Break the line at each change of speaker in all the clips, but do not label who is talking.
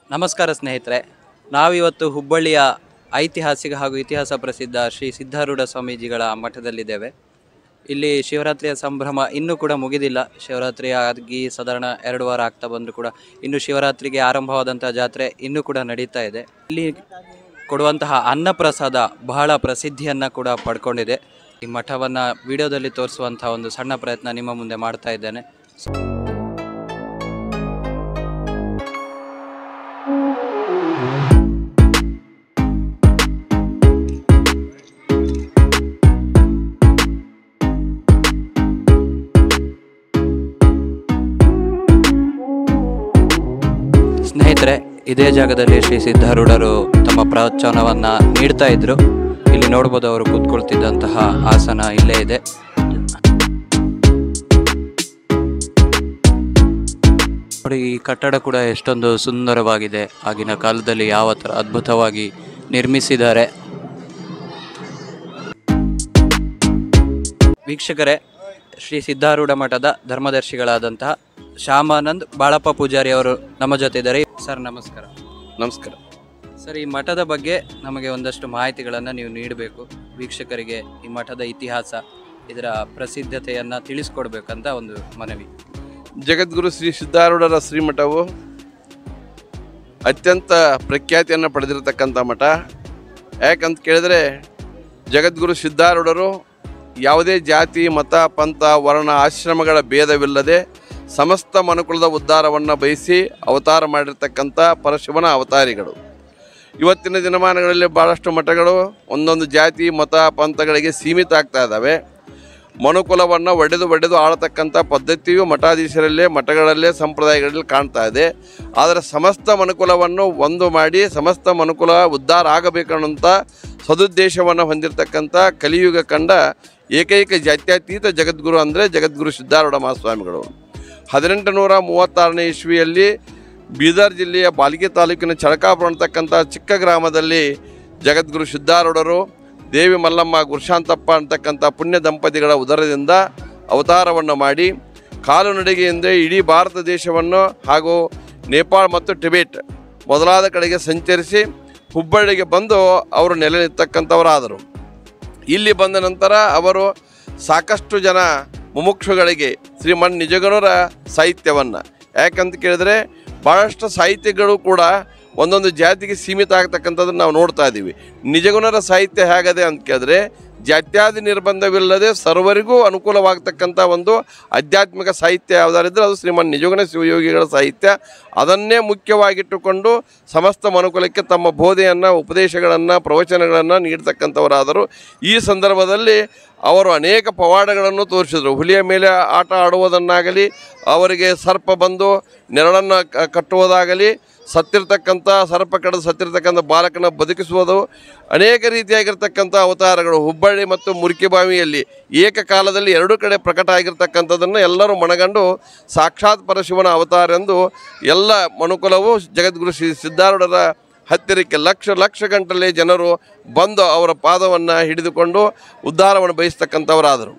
ನಮಸ್ಕಾರ ಸ್ನೇಹಿತರೆ ನಾವಿವತ್ತು ಹುಬ್ಬಳ್ಳಿಯ ಐತಿಹಾಸಿಕ ಹಾಗೂ ಇತಿಹಾಸ ಪ್ರಸಿದ್ಧ ಶ್ರೀ ಸಿದ್ಧಾರೂಢ ಸ್ವಾಮೀಜಿಗಳ ಮಠದಲ್ಲಿದ್ದೇವೆ ಇಲ್ಲಿ ಶಿವರಾತ್ರಿಯ ಸಂಭ್ರಮ ಇನ್ನೂ ಕೂಡ ಮುಗಿದಿಲ್ಲ ಶಿವರಾತ್ರಿ ಆಗಿ ಸಾಧಾರಣ ಎರಡು ವಾರ ಆಗ್ತಾ ಬಂದರೂ ಕೂಡ ಇನ್ನು ಶಿವರಾತ್ರಿಗೆ ಆರಂಭವಾದಂಥ ಜಾತ್ರೆ ಇನ್ನೂ ಕೂಡ ನಡೀತಾ ಇದೆ ಇಲ್ಲಿ ಕೊಡುವಂತಹ ಅನ್ನಪ್ರಸಾದ ಬಹಳ ಪ್ರಸಿದ್ಧಿಯನ್ನು ಕೂಡ ಪಡ್ಕೊಂಡಿದೆ ಈ ಮಠವನ್ನು ವಿಡಿಯೋದಲ್ಲಿ ತೋರಿಸುವಂಥ ಒಂದು ಸಣ್ಣ ಪ್ರಯತ್ನ ನಿಮ್ಮ ಮುಂದೆ ಮಾಡ್ತಾ ಇದ್ದೇನೆ ಸ್ನೇಹಿತರೆ ಇದೇ ಜಾಗದಲ್ಲಿ ಶ್ರೀ ಸಿದ್ಧಾರೂಢರು ತಮ್ಮ ಪ್ರವಚನವನ್ನ ನೀಡ್ತಾ ಇದ್ರು ಇಲ್ಲಿ ನೋಡ್ಬೋದು ಅವರು ಕೂತ್ಕೊಳ್ತಿದ್ದಂತಹ ಆಸನ ಇಲ್ಲೇ ಇದೆ ನೋಡಿ ಈ ಕಟ್ಟಡ ಕೂಡ ಎಷ್ಟೊಂದು ಸುಂದರವಾಗಿದೆ ಆಗಿನ ಕಾಲದಲ್ಲಿ ಯಾವ ಥರ ಅದ್ಭುತವಾಗಿ ನಿರ್ಮಿಸಿದ್ದಾರೆ ವೀಕ್ಷಕರೇ ಶ್ರೀ ಸಿದ್ಧಾರೂಢ ಮಠದ ಧರ್ಮದರ್ಶಿಗಳಾದಂತಹ ಶ್ಯಾಮಾನಂದ್ ಬಾಳಪ್ಪ ಪೂಜಾರಿ ಅವರು ನಮ್ಮ ಜೊತೆ ಇದ್ದಾರೆ ಸರ್ ನಮಸ್ಕಾರ
ನಮಸ್ಕಾರ
ಸರ್ ಈ ಮಠದ ಬಗ್ಗೆ ನಮಗೆ ಒಂದಷ್ಟು ಮಾಹಿತಿಗಳನ್ನು ನೀವು ನೀಡಬೇಕು ವೀಕ್ಷಕರಿಗೆ ಈ ಮಠದ ಇತಿಹಾಸ ಇದರ ಪ್ರಸಿದ್ಧತೆಯನ್ನು ತಿಳಿಸ್ಕೊಡ್ಬೇಕಂತ ಒಂದು ಮನವಿ
ಜಗದ್ಗುರು ಶ್ರೀ ಸಿದ್ಧಾರೂಢರ ಶ್ರೀಮಠವು ಅತ್ಯಂತ ಪ್ರಖ್ಯಾತಿಯನ್ನು ಪಡೆದಿರತಕ್ಕಂಥ ಮಠ ಯಾಕಂತ ಕೇಳಿದರೆ ಜಗದ್ಗುರು ಸಿದ್ಧಾರೂಢರು ಯಾವುದೇ ಜಾತಿ ಮತ ಪಂಥ ವರ್ಣ ಆಶ್ರಮಗಳ ಭೇದವಿಲ್ಲದೆ ಸಮಸ್ತ ಮನುಕುಲದ ಉದ್ಧಾರವನ್ನು ಬಯಸಿ ಅವತಾರ ಮಾಡಿರ್ತಕ್ಕಂಥ ಪರಶಿವನ ಅವತಾರಿಗಳು ಇವತ್ತಿನ ದಿನಮಾನಗಳಲ್ಲಿ ಭಾಳಷ್ಟು ಮಠಗಳು ಒಂದೊಂದು ಜಾತಿ ಮತ ಪಂಥಗಳಿಗೆ ಸೀಮಿತ ಆಗ್ತಾ ಇದ್ದಾವೆ ಮನುಕುಲವನ್ನು ಒಡೆದು ಒಡೆದು ಆಳತಕ್ಕಂಥ ಪದ್ಧತಿಯು ಮಠಾಧೀಶರಲ್ಲೇ ಮಠಗಳಲ್ಲೇ ಸಂಪ್ರದಾಯಗಳಲ್ಲಿ ಕಾಣ್ತಾ ಇದೆ ಆದರೆ ಸಮಸ್ತ ಮನುಕುಲವನ್ನು ಒಂದು ಮಾಡಿ ಸಮಸ್ತ ಮನುಕುಲ ಉದ್ಧಾರ ಆಗಬೇಕನ್ನುವಂಥ ಸದುದ್ದೇಶವನ್ನು ಹೊಂದಿರತಕ್ಕಂಥ ಕಲಿಯುಗ ಕಂಡ ಏಕೈಕ ಜಾತ್ಯತೀತ ಜಗದ್ಗುರು ಅಂದರೆ ಜಗದ್ಗುರು ಸಿದ್ಧಾರೂಢ ಮಹಾಸ್ವಾಮಿಗಳು ಹದಿನೆಂಟು ನೂರ ಮೂವತ್ತಾರನೇ ಇಸ್ವಿಯಲ್ಲಿ ಬೀದರ್ ಜಿಲ್ಲೆಯ ಬಾಲ್ಗಿ ತಾಲೂಕಿನ ಚಳಕಾಪುರ ಅಂತಕ್ಕಂಥ ಚಿಕ್ಕ ಗ್ರಾಮದಲ್ಲಿ ಜಗದ್ಗುರು ಸಿದ್ಧಾರೂಢರು ದೇವಿ ಮಲ್ಲಮ್ಮ ಗುರುಶಾಂತಪ್ಪ ಅಂತಕ್ಕಂಥ ಪುಣ್ಯ ದಂಪತಿಗಳ ಉದರದಿಂದ ಅವತಾರವನ್ನು ಮಾಡಿ ಕಾಲು ನಡಿಗೆಯಿಂದ ಇಡೀ ಭಾರತ ದೇಶವನ್ನು ಹಾಗೂ ನೇಪಾಳ ಮತ್ತು ಟಿಬೇಟ್ ಮೊದಲಾದ ಕಡೆಗೆ ಸಂಚರಿಸಿ ಹುಬ್ಬಳ್ಳಿಗೆ ಬಂದು ಅವರು ನೆಲೆ ನಿರ್ತಕ್ಕಂಥವರಾದರು ಇಲ್ಲಿ ಬಂದ ನಂತರ ಅವರು ಸಾಕಷ್ಟು ಜನ ಮುಮುಕ್ಷುಗಳಿಗೆ ಶ್ರೀಮನ್ ನಿಜಗಣರ ಸಾಹಿತ್ಯವನ್ನು ಯಾಕಂತ ಕೇಳಿದ್ರೆ ಭಾಳಷ್ಟು ಸಾಹಿತ್ಯಗಳು ಕೂಡ ಒಂದೊಂದು ಜಾತಿಗೆ ಸೀಮಿತ ಆಗ್ತಕ್ಕಂಥದ್ದನ್ನು ನಾವು ನೋಡ್ತಾ ಇದ್ದೀವಿ ನಿಜಗುಣರ ಸಾಹಿತ್ಯ ಹೇಗದೆ ಅಂತ ಕೇಳಿದ್ರೆ ಜಾತ್ಯಾದಿ ನಿರ್ಬಂಧವಿಲ್ಲದೆ ಸರ್ವರಿಗೂ ಅನುಕೂಲವಾಗ್ತಕ್ಕಂಥ ಒಂದು ಆಧ್ಯಾತ್ಮಿಕ ಸಾಹಿತ್ಯ ಯಾವುದಾರಿದ್ರೆ ಅದು ಶ್ರೀಮನ್ ನಿಜಗುಣ ಶಿವಯೋಗಿಗಳ ಸಾಹಿತ್ಯ ಅದನ್ನೇ ಮುಖ್ಯವಾಗಿಟ್ಟುಕೊಂಡು ಸಮಸ್ತ ಮನುಕುಲಕ್ಕೆ ತಮ್ಮ ಬೋಧೆಯನ್ನು ಉಪದೇಶಗಳನ್ನು ಪ್ರವಚನಗಳನ್ನು ನೀಡ್ತಕ್ಕಂಥವರಾದರು ಈ ಸಂದರ್ಭದಲ್ಲಿ ಅವರು ಅನೇಕ ಪವಾಡಗಳನ್ನು ತೋರಿಸಿದರು ಹುಲಿಯ ಮೇಲೆ ಆಟ ಆಡುವುದನ್ನಾಗಲಿ ಅವರಿಗೆ ಸರ್ಪ ಬಂದು ನೆರಳನ್ನು ಕ- ಕಟ್ಟುವುದಾಗಲಿ ಸತ್ತಿರ್ತಕ್ಕಂಥ ಸರ್ಪ ಕಡಿದು ಸತ್ತಿರ್ತಕ್ಕಂಥ ಬಾಲಕನ ಬದುಕಿಸುವುದು ಅನೇಕ ರೀತಿಯಾಗಿರ್ತಕ್ಕಂಥ ಅವತಾರಗಳು ಹುಬ್ಬಳ್ಳಿ ಮತ್ತು ಮುರಿಕಿಬಾವಿಯಲ್ಲಿ ಏಕಕಾಲದಲ್ಲಿ ಎರಡು ಕಡೆ ಪ್ರಕಟ ಆಗಿರ್ತಕ್ಕಂಥದ್ದನ್ನು ಎಲ್ಲರೂ ಮನಗಂಡು ಸಾಕ್ಷಾತ್ ಪರಶಿವನ ಅವತಾರ ಎಂದು ಎಲ್ಲ ಮನುಕುಲವು ಜಗದ್ಗುರು ಶ್ರೀ ಸಿದ್ಧಾರೂಢರ ಹತ್ತಿರಕ್ಕೆ ಲಕ್ಷ ಲಕ್ಷ ಗಂಟಲೆ ಜನರು ಬಂದು ಅವರ ಪಾದವನ್ನು ಹಿಡಿದುಕೊಂಡು ಉದ್ಧಾರವನ್ನು ಬಯಸ್ತಕ್ಕಂಥವರಾದರು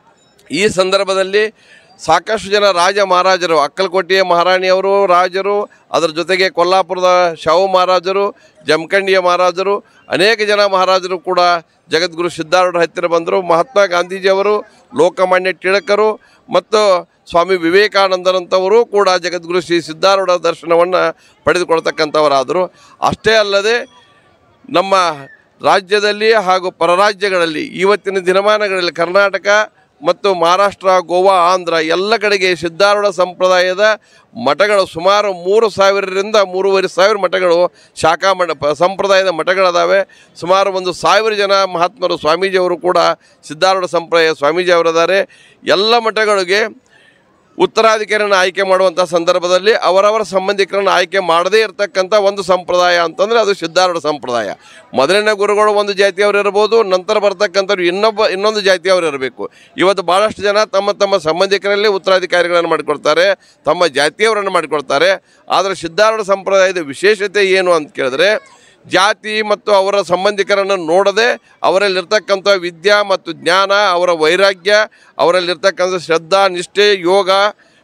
ಈ ಸಂದರ್ಭದಲ್ಲಿ ಸಾಕಷ್ಟು ಜನ ರಾಜ ಮಹಾರಾಜರು ಅಕ್ಕಲಕೋಟೆಯ ಮಹಾರಾಣಿಯವರು ರಾಜರು ಅದರ ಜೊತೆಗೆ ಕೊಲ್ಲಾಪುರದ ಶಾಹು ಮಹಾರಾಜರು ಜಮಖಂಡಿಯ ಮಹಾರಾಜರು ಅನೇಕ ಜನ ಮಹಾರಾಜರು ಕೂಡ ಜಗದ್ಗುರು ಸಿದ್ಧಾರೂಢರ ಹತ್ತಿರ ಬಂದರು ಮಹಾತ್ಮ ಗಾಂಧೀಜಿಯವರು ಲೋಕಮಾನ್ಯ ಟಿಳಕರು ಮತ್ತು ಸ್ವಾಮಿ ವಿವೇಕಾನಂದರಂಥವರು ಕೂಡ ಜಗದ್ಗುರು ಶ್ರೀ ಸಿದ್ಧಾರೂಢ ದರ್ಶನವನ್ನು ಪಡೆದುಕೊಳ್ತಕ್ಕಂಥವರಾದರು ಅಷ್ಟೇ ಅಲ್ಲದೆ ನಮ್ಮ ರಾಜ್ಯದಲ್ಲಿ ಹಾಗೂ ಪರರಾಜ್ಯಗಳಲ್ಲಿ ಇವತ್ತಿನ ದಿನಮಾನಗಳಲ್ಲಿ ಕರ್ನಾಟಕ ಮತ್ತು ಮಹಾರಾಷ್ಟ್ರ ಗೋವಾ ಆಂಧ್ರ ಎಲ್ಲ ಕಡೆಗೆ ಸಿದ್ಧಾರೂಢ ಸಂಪ್ರದಾಯದ ಮಠಗಳು ಸುಮಾರು ಮೂರು ಸಾವಿರರಿಂದ ಮೂರುವರೆ ಸಾವಿರ ಮಠಗಳು ಶಾಖಾ ಮಠ ಪ- ಸಂಪ್ರದಾಯದ ಮಠಗಳದಾವೆ ಸುಮಾರು ಒಂದು ಸಾವಿರ ಜನ ಮಹಾತ್ಮರು ಸ್ವಾಮೀಜಿಯವರು ಕೂಡ ಸಿದ್ಧಾರೂಢ ಸಂಪ್ರದಾಯ ಸ್ವಾಮೀಜಿ ಅವರಿದ್ದಾರೆ ಎಲ್ಲ ಮಠಗಳಿಗೆ ಉತ್ತರಾಧಿಕಾರಿಯನ್ನು ಆಯ್ಕೆ ಮಾಡುವಂಥ ಸಂದರ್ಭದಲ್ಲಿ ಅವರವರ ಸಂಬಂಧಿಕರನ್ನು ಆಯ್ಕೆ ಮಾಡದೇ ಇರತಕ್ಕಂಥ ಒಂದು ಸಂಪ್ರದಾಯ ಅಂತಂದರೆ ಅದು ಸಿದ್ಧಾರೂಢ ಸಂಪ್ರದಾಯ ಮೊದಲನೇ ಗುರುಗಳು ಒಂದು ಜಾತಿಯವರು ಇರ್ಬೋದು ನಂತರ ಬರ್ತಕ್ಕಂಥವ್ರು ಇನ್ನೊಬ್ಬ ಇನ್ನೊಂದು ಜಾತಿಯವರು ಇರಬೇಕು ಇವತ್ತು ಭಾಳಷ್ಟು ಜನ ತಮ್ಮ ತಮ್ಮ ಸಂಬಂಧಿಕರಲ್ಲಿ ಉತ್ತರಾಧಿಕಾರಿಗಳನ್ನು ಮಾಡಿಕೊಡ್ತಾರೆ ತಮ್ಮ ಜಾತಿಯವರನ್ನು ಮಾಡಿಕೊಡ್ತಾರೆ ಆದರೆ ಸಿದ್ಧಾರೂಢ ಸಂಪ್ರದಾಯದ ವಿಶೇಷತೆ ಏನು ಅಂತ ಕೇಳಿದ್ರೆ ಜಾತಿ ಮತ್ತು ಅವರ ಸಂಬಂಧಿಕರನ್ನು ನೋಡದೆ ಅವರಲ್ಲಿರ್ತಕ್ಕಂಥ ವಿದ್ಯಾ ಮತ್ತು ಜ್ಞಾನ ಅವರ ವೈರಾಗ್ಯ ಅವರಲ್ಲಿರ್ತಕ್ಕಂಥ ಶ್ರದ್ಧಾ ನಿಷ್ಠೆ ಯೋಗ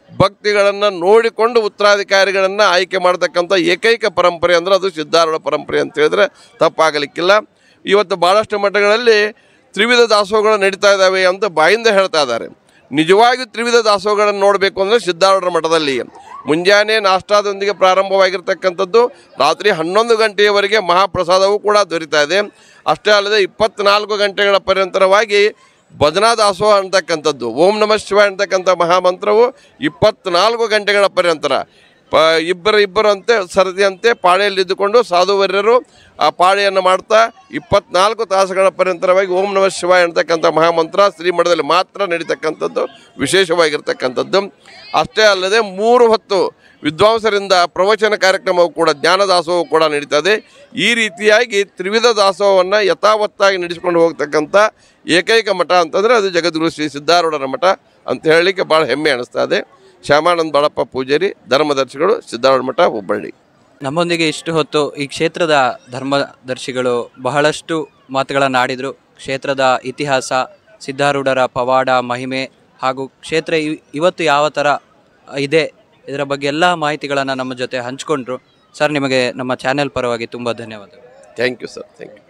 ಭಕ್ತಿಗಳನ್ನು ನೋಡಿಕೊಂಡು ಉತ್ತರಾಧಿಕಾರಿಗಳನ್ನು ಆಯ್ಕೆ ಮಾಡ್ತಕ್ಕಂಥ ಏಕೈಕ ಪರಂಪರೆ ಅಂದರೆ ಅದು ಸಿದ್ಧಾರೂಢ ಪರಂಪರೆ ಅಂತ ಹೇಳಿದ್ರೆ ತಪ್ಪಾಗಲಿಕ್ಕಿಲ್ಲ ಇವತ್ತು ಭಾಳಷ್ಟು ಮಠಗಳಲ್ಲಿ ತ್ರಿವಿಧ ದಾಸೋಹಗಳು ನಡೀತಾ ಇದ್ದಾವೆ ಅಂತ ಬಾಯಿಂದ ಹೇಳ್ತಾ ಇದ್ದಾರೆ ನಿಜವಾಗಿ ತ್ರಿವಿಧ ದಾಸೋಹಗಳನ್ನು ನೋಡಬೇಕು ಅಂದರೆ ಸಿದ್ಧಾರೂಢರ ಮಠದಲ್ಲಿ ಮುಂಜಾನೆ ನಾಷ್ಟಾದೊಂದಿಗೆ ಪ್ರಾರಂಭವಾಗಿರ್ತಕ್ಕಂಥದ್ದು ರಾತ್ರಿ ಹನ್ನೊಂದು ಗಂಟೆಯವರೆಗೆ ಮಹಾಪ್ರಸಾದವೂ ಕೂಡ ದೊರೀತಾ ಇದೆ ಅಷ್ಟೇ ಅಲ್ಲದೆ ಇಪ್ಪತ್ನಾಲ್ಕು ಗಂಟೆಗಳ ಪರ್ಯಂತರವಾಗಿ ಭಜನಾ ದಾಸೋಹ ಅಂತಕ್ಕಂಥದ್ದು ಓಂ ನಮಃ ಶಿವಾಯ ಅಂತಕ್ಕಂಥ ಮಹಾಮಂತ್ರವು ಇಪ್ಪತ್ನಾಲ್ಕು ಗಂಟೆಗಳ ಪರ್ಯಂತರ ಪ ಇಬ್ಬರು ಇಬ್ಬರಂತೆ ಸರದಿಯಂತೆ ಪಾಳೆಯಲ್ಲಿದ್ದುಕೊಂಡು ಸಾಧುವರ್ಯರು ಆ ಪಾಳೆಯನ್ನು ಮಾಡ್ತಾ ಇಪ್ಪತ್ನಾಲ್ಕು ತಾಸುಗಳ ಪರ್ಯಂತರವಾಗಿ ಓಂ ನಮಃ ಶಿವಾಯ ಅಂತಕ್ಕಂಥ ಮಹಾಮಂತ್ರ ಶ್ರೀಮಠದಲ್ಲಿ ಮಾತ್ರ ನಡೀತಕ್ಕಂಥದ್ದು ವಿಶೇಷವಾಗಿರ್ತಕ್ಕಂಥದ್ದು ಅಷ್ಟೇ ಅಲ್ಲದೆ ಮೂರು ಹೊತ್ತು ವಿದ್ವಾಂಸರಿಂದ ಪ್ರವಚನ ಕಾರ್ಯಕ್ರಮವು ಕೂಡ ಜ್ಞಾನ ದಾಸೋಹ ಕೂಡ ನಡೀತದೆ ಈ ರೀತಿಯಾಗಿ ತ್ರಿವಿಧ ದಾಸೋಹವನ್ನು ಯಥಾವತ್ತಾಗಿ ನಡೆಸಿಕೊಂಡು ಹೋಗ್ತಕ್ಕಂಥ ಏಕೈಕ ಮಠ ಅಂತಂದರೆ ಅದು ಜಗದ್ಗುರು ಶ್ರೀ ಸಿದ್ಧಾರೂಢರ ಮಠ ಅಂತ ಹೇಳಲಿಕ್ಕೆ ಭಾಳ ಹೆಮ್ಮೆ ಅನಿಸ್ತಾ ಇದೆ ಶ್ಯಾಮಾನಂದ ಬಾಳಪ್ಪ ಪೂಜಾರಿ ಧರ್ಮದರ್ಶಿಗಳು ಸಿದ್ಧಾರೂಢ ಮಠ ಹುಬ್ಬಳ್ಳಿ
ನಮ್ಮೊಂದಿಗೆ ಇಷ್ಟು ಹೊತ್ತು ಈ ಕ್ಷೇತ್ರದ ಧರ್ಮದರ್ಶಿಗಳು ಬಹಳಷ್ಟು ಮಾತುಗಳನ್ನು ಆಡಿದರು ಕ್ಷೇತ್ರದ ಇತಿಹಾಸ ಸಿದ್ಧಾರೂಢರ ಪವಾಡ ಮಹಿಮೆ ಹಾಗೂ ಕ್ಷೇತ್ರ ಇವ್- ಇವತ್ತು ಯಾವ ಥರ ಇದೆ ಇದರ ಬಗ್ಗೆ ಎಲ್ಲ ಮಾಹಿತಿಗಳನ್ನು ನಮ್ಮ ಜೊತೆ ಹಂಚಿಕೊಂಡ್ರು ಸರ್ ನಿಮಗೆ ನಮ್ಮ ಚಾನೆಲ್ ಪರವಾಗಿ ತುಂಬ ಧನ್ಯವಾದಗಳು
thank you sir thank you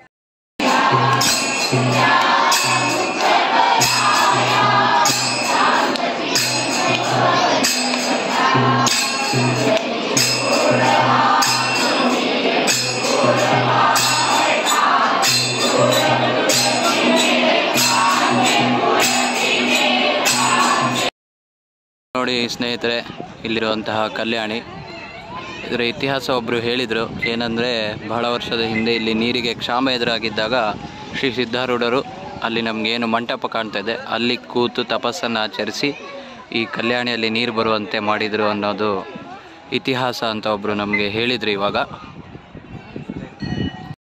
ನೋಡಿ ಸ್ನೇಹಿತರೆ ಇಲ್ಲಿರುವಂತಹ ಕಲ್ಯಾಣಿ ಇದರ ಇತಿಹಾಸ ಒಬ್ಬರು ಹೇಳಿದರು ಏನಂದರೆ ಬಹಳ ವರ್ಷದ ಹಿಂದೆ ಇಲ್ಲಿ ನೀರಿಗೆ ಕ್ಷಾಮ ಎದುರಾಗಿದ್ದಾಗ ಶ್ರೀ ಸಿದ್ಧಾರೂಢರು ಅಲ್ಲಿ ನಮಗೇನು ಮಂಟಪ ಕಾಣ್ತಾ ಇದೆ ಅಲ್ಲಿ ಕೂತು ತಪಸ್ಸನ್ನು ಆಚರಿಸಿ ಈ ಕಲ್ಯಾಣಿಯಲ್ಲಿ ನೀರು ಬರುವಂತೆ ಮಾಡಿದರು ಅನ್ನೋದು ಇತಿಹಾಸ ಅಂತ ಒಬ್ಬರು ನಮಗೆ ಹೇಳಿದರು ಇವಾಗ